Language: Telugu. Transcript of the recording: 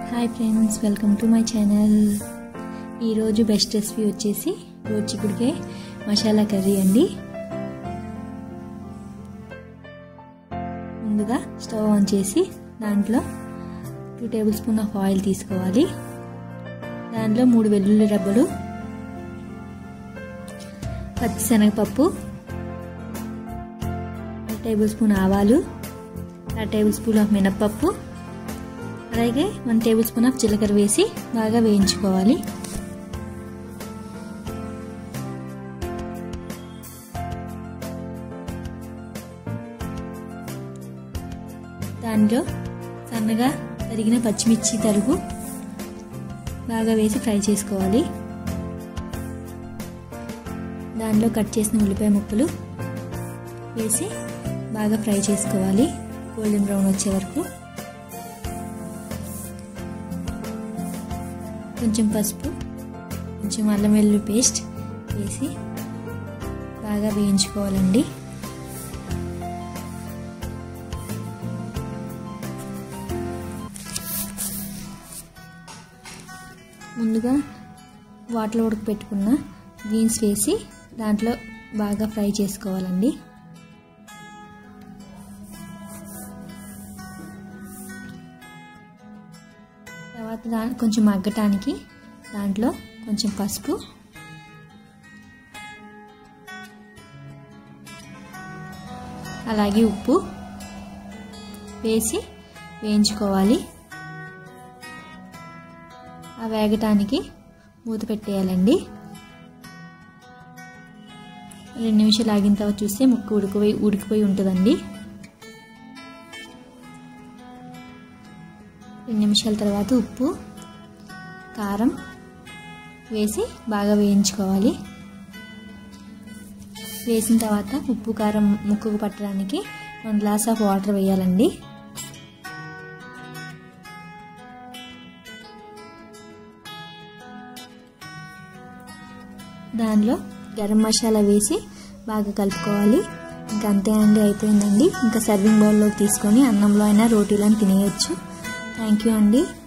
hi friends welcome to my channel ఈరోజు బెస్ట్ రెసిపీ వచ్చేసి చిక్కుడికాయ మసాలా కర్రీ అండి ముందుగా స్టవ్ ఆన్ చేసి దాంట్లో two tablespoon of oil తీసుకోవాలి దాంట్లో మూడు వెల్లుల్లి రబ్బలు పచ్చిశనగపప్పు టేబుల్ స్పూన్ ఆవాలు అర టేబుల్ స్పూన్ ఆఫ్ మినప్పప్పు అలాగే వన్ టేబుల్ స్పూన్ ఆఫ్ జీలకర్ర వేసి బాగా వేయించుకోవాలి దాంట్లో సన్నగా తరిగిన పచ్చిమిర్చి తరుగు బాగా వేసి ఫ్రై చేసుకోవాలి దానిలో కట్ చేసిన ఉల్లిపాయ ముక్కలు వేసి బాగా ఫ్రై చేసుకోవాలి గోల్డెన్ బ్రౌన్ వచ్చే వరకు కొంచెం పసుపు కొంచెం అల్లం వెల్లుల్లి పేస్ట్ వేసి బాగా వేయించుకోవాలండి ముందుగా వాటర్ ఉడకపెట్టుకున్న బీన్స్ వేసి దాంట్లో బాగా ఫ్రై చేసుకోవాలండి తర్వాత దా కొంచెం మగ్గటానికి దాంట్లో కొంచెం పసుపు అలాగే ఉప్పు వేసి వేయించుకోవాలి ఆ వేగటానికి మూత పెట్టేయాలండి రెండు నిమిషాలు ఆగిన తర్వాత చూస్తే ముక్క ఉడికిపోయి ఉడికిపోయి ఉంటుందండి రెండు నిమిషాల తర్వాత ఉప్పు కారం వేసి బాగా వేయించుకోవాలి వేసిన తర్వాత ఉప్పు కారం ముక్కకు పట్టడానికి వన్ గ్లాస్ ఆఫ్ వాటర్ వేయాలండి దానిలో గరం మసాలా వేసి బాగా కలుపుకోవాలి ఇంకా అంతే అండి అయిపోయిందండి ఇంకా సర్వింగ్ బౌల్లోకి తీసుకొని అన్నంలో అయినా రోటీలను తినేయచ్చు థ్యాంక్ యూ అండి